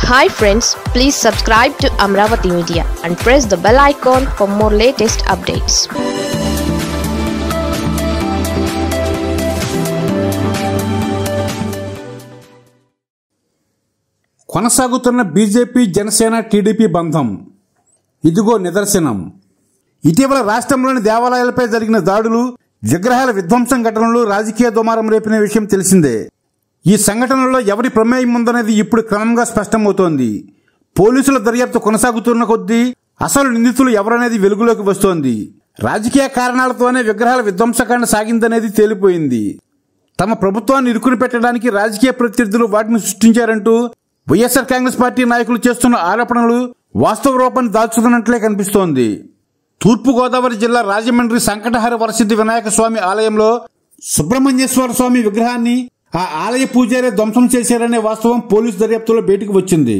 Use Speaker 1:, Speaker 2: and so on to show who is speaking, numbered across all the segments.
Speaker 1: hi friends please subscribe to Amaravati media and press the bell icon for more latest updates
Speaker 2: కొనసాగుతున్న BJP Janasena TDP బంధం ఇదిగో నిదర్శనం ఇటీవల రాష్ట్రంలోని దేవాలయాలపై జరిగిన దాడులు విగ్రహాల విధ్వంసం ఘటనలు రాజకీయ దుమారం రేపిన విషయం తెలిసిందే ఈ సంఘటనలో ఎవరి ప్రమేయం ఉందనేది ఇప్పుడు క్రమంగా స్పష్టమవుతోంది పోలీసుల దర్యాప్తు కొనసాగుతున్న కొద్దీ అసలు నిందితులు ఎవరనేది వెలుగులోకి వస్తోంది రాజకీయ కారణాలతోనే విగ్రహాల విధ్వంసకాండ సాగిందనేది తేలిపోయింది తమ ప్రభుత్వాన్ని ఇరుకుని పెట్టడానికి రాజకీయ ప్రత్యర్థులు వాటిని సృష్టించారంటూ వైఎస్ఆర్ కాంగ్రెస్ పార్టీ నాయకులు చేస్తున్న ఆరోపణలు వాస్తవ రూపాన్ని దాల్చుతున్నట్లే కనిపిస్తోంది తూర్పుగోదావరి జిల్లా రాజమండ్రి సంకటహర వరసిద్ధి వినాయక స్వామి ఆలయంలో సుబ్రహ్మణ్యేశ్వర స్వామి విగ్రహాన్ని ఆ ఆలయ పూజారి ధ్వంసం చేశారనే వాస్తవం పోలీసు దర్యాప్తులో బయటకు వచ్చింది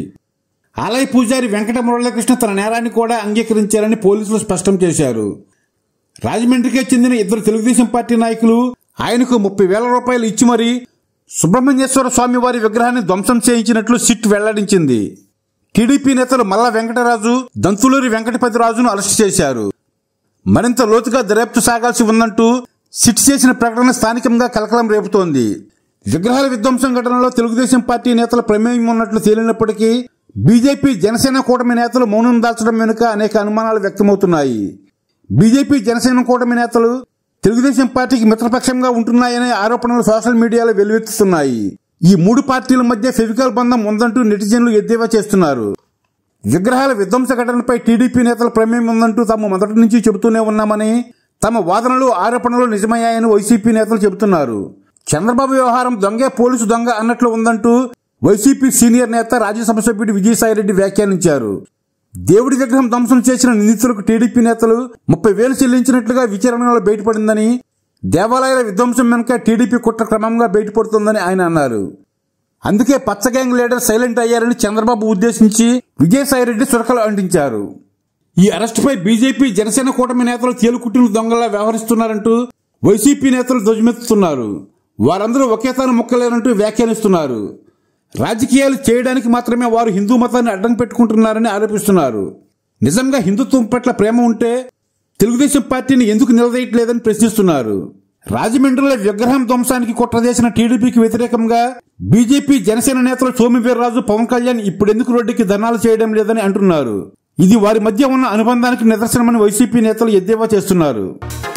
Speaker 2: ఆలయ పూజారి వెంకట మురళీకృష్ణ తన నేరాన్ని కూడా అంగీకరించారని పోలీసులు స్పష్టం చేశారు రాజమండ్రికే చెందిన ఇద్దరు తెలుగుదేశం పార్టీ నాయకులు ఆయనకు ముప్పై వేల రూపాయలు ఇచ్చి మరీ సుబ్రహ్మణ్యేశ్వర స్వామి వారి విగ్రహాన్ని ధ్వంసం చేయించినట్లు సిట్ వెల్లడించింది టీడీపీ నేతలు మల్ల వెంకటరాజు దంతులూరి వెంకటపతిరాజును అరెస్టు చేశారు మరింత లోతుగా దర్యాప్తు సాగాల్సి ఉందంటూ సిట్ చేసిన ప్రకటన స్థానికంగా కలకలం రేపుతోంది విగ్రహాల విధ్వంసం ఘటనలో తెలుగుదేశం పార్టీ నేతల ప్రమేయం ఉన్నట్లు తేలినప్పటికీ బీజేపీ జనసేన కూటమి నేతలు మౌనం దాల్చడం వెనుక అనేక అనుమానాలు వ్యక్తమవుతున్నాయి బీజేపీ జనసేన కూటమి నేతలు తెలుగుదేశం పార్టీకి మిత్రపక్షంగా ఉంటున్నాయనే ఆరోపణలు సోషల్ మీడియాలో వెల్లువెత్తుతున్నాయి ఈ మూడు పార్టీల మధ్య ఫెవికల్ బంధం ఉందంటూ నెటిజన్లు ఎద్దేవా చేస్తున్నారు విగ్రహాల విధ్వంస ఘటనపై టీడీపీ నేతల ప్రమేయం ఉందంటూ తాము మొదటి నుంచి చెబుతూనే ఉన్నామని తమ వాదనలు ఆరోపణలు నిజమయ్యాయని వైసీపీ నేతలు చెబుతున్నారు చంద్రబాబు వ్యవహారం దొంగే పోలీసు దొంగ అన్నట్లు ఉందంటూ వైసీపీ సీనియర్ నేత రాజ్యసభ సభ్యుడు విజయసాయిరెడ్డి వ్యాఖ్యానించారు దేవుడి విగ్రహం ధ్వంసం చేసిన నిందితులకు టీడీపీ నేతలు ముప్పై వేలు చెల్లించినట్లుగా విచారణలో బయటపడిందని దేవాలయాల విధ్వంసం వెనుక టీడీపీ కుట్ర క్రమంగా బయటపడుతుందని ఆయన అన్నారు అందుకే పచ్చ గ్యాంగ్ లీడర్ సైలెంట్ అయ్యారని చంద్రబాబు ఉద్దేశించి విజయసాయిరెడ్డి సురకలు అంటించారు ఈ అరెస్టుపై బీజేపీ జనసేన కూటమి నేతలు తేలుకుట్టిన దొంగలా వ్యవహరిస్తున్నారంటూ వైసీపీ నేతలు ధ్వజమెత్తుతున్నారు వారందరూ ఒకేతాను ముక్కలేనంటూ వ్యాఖ్యానిస్తున్నారు రాజకీయాలు చేయడానికి మాత్రమే వారు హిందూ మతాన్ని అడ్డం పెట్టుకుంటున్నారని ఆరోపిస్తున్నారు నిజంగా హిందుత్వం పట్ల ప్రేమ ఉంటే తెలుగుదేశం పార్టీని ఎందుకు నిలదీయట్లేదని ప్రశ్నిస్తున్నారు రాజమండ్రిలో విగ్రహం ధ్వంసానికి కుట్ర చేసిన టీడీపీకి వ్యతిరేకంగా బీజేపీ జనసేన నేతలు సోమివీర్రాజు పవన్ కళ్యాణ్ ఇప్పుడెందుకు రోడ్డుకి ధర్నాలు చేయడం లేదని అంటున్నారు ఇది వారి మధ్య ఉన్న అనుబంధానికి నిదర్శనమని వైసీపీ నేతలు ఎద్దేవా చేస్తున్నారు